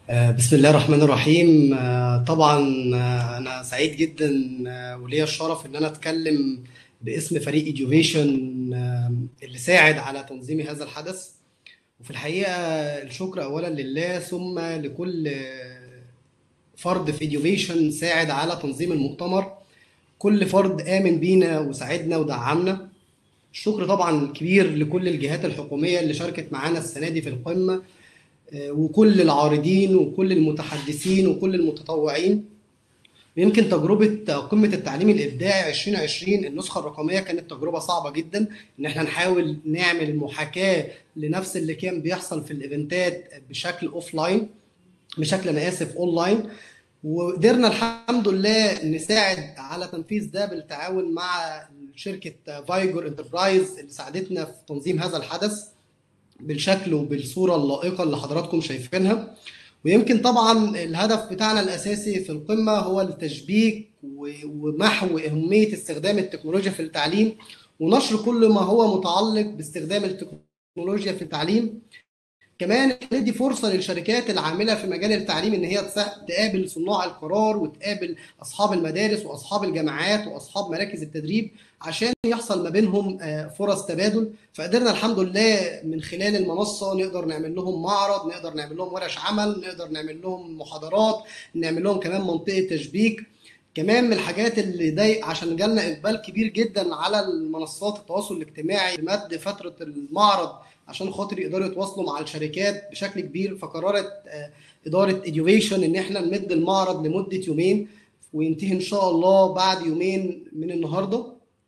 آه، بسم الله الرحمن الرحيم آه، طبعا آه، انا سعيد جدا آه، وليا الشرف ان انا اتكلم باسم فريق ايديوفيشن اللي ساعد على تنظيم هذا الحدث وفي الحقيقه الشكر اولا لله ثم لكل آه، فرد في ايديوفيشن ساعد على تنظيم المؤتمر كل فرد آمن بينا وساعدنا ودعمنا الشكر طبعا كبير لكل الجهات الحكومية اللي شاركت معانا السنة دي في القمة آه، وكل العارضين وكل المتحدثين وكل المتطوعين ويمكن تجربة قمة التعليم الإبداعي 2020 النسخة الرقمية كانت تجربة صعبة جدا إن احنا نحاول نعمل محاكاة لنفس اللي كان بيحصل في الإيفنتات بشكل أوفلاين بشكل أنا آسف أونلاين وقدرنا الحمد لله نساعد على تنفيذ ده بالتعاون مع شركة فايجور انتربرايز اللي ساعدتنا في تنظيم هذا الحدث بالشكل وبالصورة اللائقة اللي حضراتكم شايفينها ويمكن طبعا الهدف بتاعنا الأساسي في القمة هو التشبيك و- ومحو أهمية استخدام التكنولوجيا في التعليم ونشر كل ما هو متعلق باستخدام التكنولوجيا في التعليم كمان ندي فرصة للشركات العاملة في مجال التعليم إن هي تسا- تقابل صناع القرار وتقابل أصحاب المدارس وأصحاب الجامعات وأصحاب مراكز التدريب عشان يحصل ما بينهم آه، فرص تبادل فقدرنا الحمد لله من خلال المنصة نقدر نعمل لهم معرض نقدر نعمل لهم ورش عمل نقدر نعمل لهم محاضرات نعمل لهم كمان منطقة تشبيك كمان من الحاجات اللي ضايق عشان جالنا اقبال كبير جدا على المنصات التواصل الاجتماعي مد فتره المعرض عشان خاطر يقدروا يتواصلوا مع الشركات بشكل كبير فقررت آه، اداره اديوفيشن ان احنا نمد المعرض لمده يومين وينتهي ان شاء الله بعد يومين من النهارده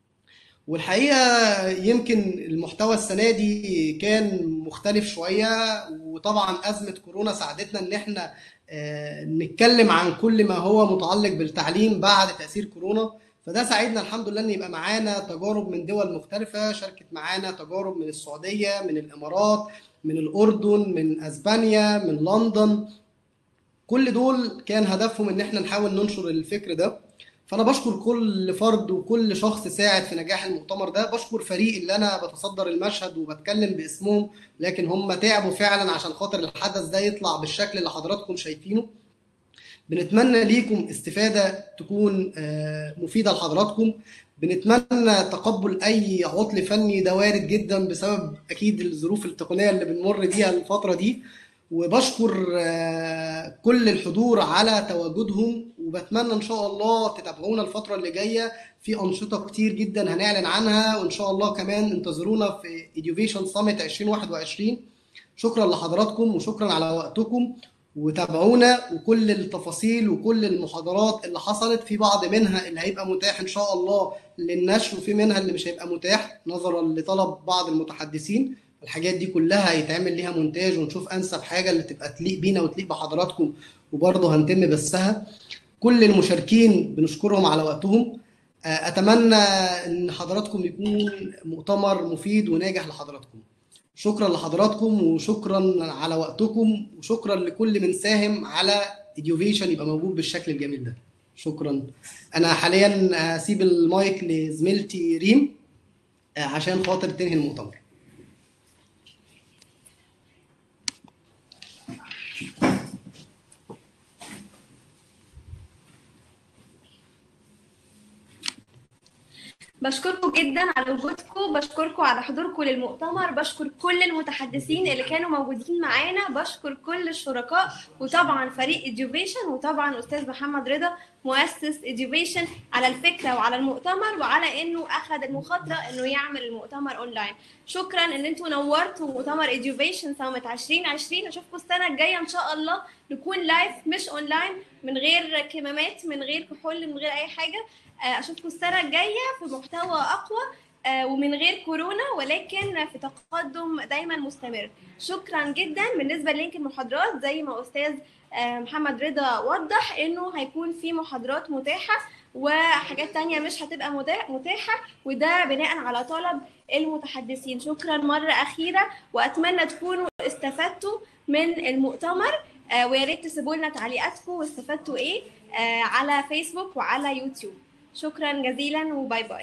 والحقيقه يمكن المحتوى السنه دي كان مختلف شويه وطبعا ازمه كورونا ساعدتنا ان احنا آه، نتكلم عن كل ما هو متعلق بالتعليم بعد تاثير كورونا فده ساعدنا الحمد لله ان يبقى معانا تجارب من دول مختلفه شاركت معانا تجارب من السعوديه من الامارات من الاردن من اسبانيا من لندن كل دول كان هدفهم ان احنا نحاول ننشر الفكر ده فانا بشكر كل فرد وكل شخص ساعد في نجاح المؤتمر ده بشكر فريق اللي انا بتصدر المشهد وبتكلم باسمهم لكن هم تعبوا فعلا عشان خاطر الحدث ده يطلع بالشكل اللي حضراتكم شايفينه بنتمنى ليكم استفادة تكون آه، مفيدة لحضراتكم بنتمنى تقبل أي عطل فني ده وارد جدا بسبب أكيد الظروف التقنية اللي بنمر بيها الفترة دي وبشكر آه، كل الحضور على تواجدهم وبتمنى إن شاء الله تتابعونا الفترة اللي جاية في أنشطة كتير جدا هنعلن عنها وإن شاء الله كمان انتظرونا في Education Summit 2021 شكرا لحضراتكم وشكرا على وقتكم وتابعونا وكل التفاصيل وكل المحاضرات اللي حصلت في بعض منها اللي هيبقى متاح ان شاء الله للنشر وفي منها اللي مش هيبقى متاح نظرا لطلب بعض المتحدثين الحاجات دي كلها هيتعمل ليها مونتاج ونشوف انسب حاجه اللي تبقى تليق بينا وتليق بحضراتكم وبرضه هنتم بثها كل المشاركين بنشكرهم على وقتهم آه، اتمنى ان حضراتكم يكون مؤتمر مفيد وناجح لحضراتكم شكرا لحضراتكم وشكرا على وقتكم وشكرا لكل من ساهم على اديوفيشن يبقى موجود بالشكل الجميل ده شكرا انا حاليا هسيب المايك لزميلتي ريم آه، عشان خاطر تنهي المؤتمر بشكركم جدا على وجودكم بشكركم على حضوركم للمؤتمر بشكر كل المتحدثين اللي كانوا موجودين معانا بشكر كل الشركاء وطبعا فريق اديوفيشن وطبعا استاذ محمد رضا مؤسس اديوفيشن على الفكره وعلى المؤتمر وعلى انه اخذ المخاطره انه يعمل المؤتمر اونلاين شكرا ان انتم نورتوا مؤتمر اديوفيشن سامت 2020 اشوفكم السنه الجايه ان شاء الله نكون لايف مش اونلاين من غير كمامات من غير كحول من غير اي حاجه آه، اشوفكم السنه الجايه في محتوى اقوى آه، ومن غير كورونا ولكن في تقدم دايما مستمر شكرا جدا بالنسبه للينك المحاضرات زي ما استاذ آه، محمد رضا وضح انه هيكون في محاضرات متاحه وحاجات تانية مش هتبقى متا- متاحة وده بناء على طلب المتحدثين شكرا مرة أخيرة وأتمنى تكونوا استفدتوا من المؤتمر آه، ويا ريت تسيبوا لنا تعليقاتكم واستفدتوا ايه آه، على فيسبوك وعلى يوتيوب شكرا جزيلا وباي باي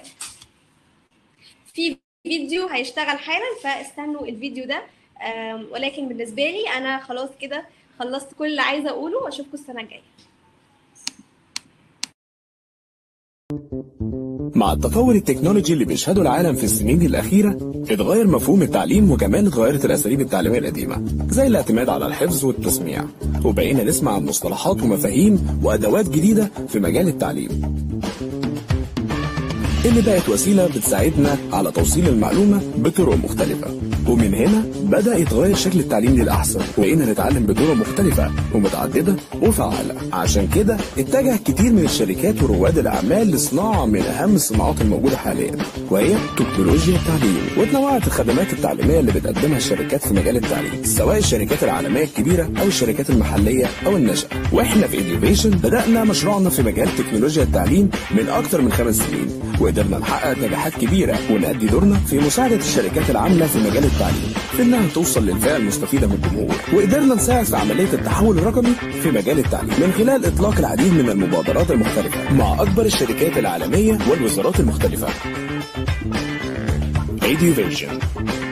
في فيديو هيشتغل حالا فاستنوا الفيديو ده آم، ولكن بالنسبه لي انا خلاص كده خلصت كل اللي عايزه اقوله واشوفكم السنه الجايه مع التطور التكنولوجي اللي بيشهده العالم في السنين الأخيرة اتغير مفهوم التعليم وكمان اتغيرت الأساليب التعليمية القديمة زي الاعتماد على الحفظ والتسميع وبقينا نسمع عن مصطلحات ومفاهيم وأدوات جديدة في مجال التعليم اللي بقت وسيلة بتساعدنا على توصيل المعلومة بطرق مختلفة ومن هنا بدأ يتغير شكل التعليم للأحسن وبقينا نتعلم بطرق مختلفة ومتعددة وفعالة عشان كده اتجه كتير من الشركات ورواد الأعمال لصناعة من أهم الصناعات الموجودة حاليا وهي تكنولوجيا التعليم وتنوعت الخدمات التعليمية اللي بتقدمها الشركات في مجال التعليم سواء الشركات العالمية الكبيرة أو الشركات المحلية أو الناشئة واحنا في إنوفيشن بدأنا مشروعنا في مجال تكنولوجيا التعليم من أكتر من خمس سنين وقدرنا نحقق نجاحات كبيرة ونأدي دورنا في مساعدة الشركات العاملة في مجال التعليم في إنها توصل للفئة المستفيدة من الجمهور وقدرنا نساعد في عملية التحول الرقمي في مجال التعليم من خلال إطلاق العديد من المبادرات المختلفة مع أكبر الشركات العالمية والوزارات المختلفة Education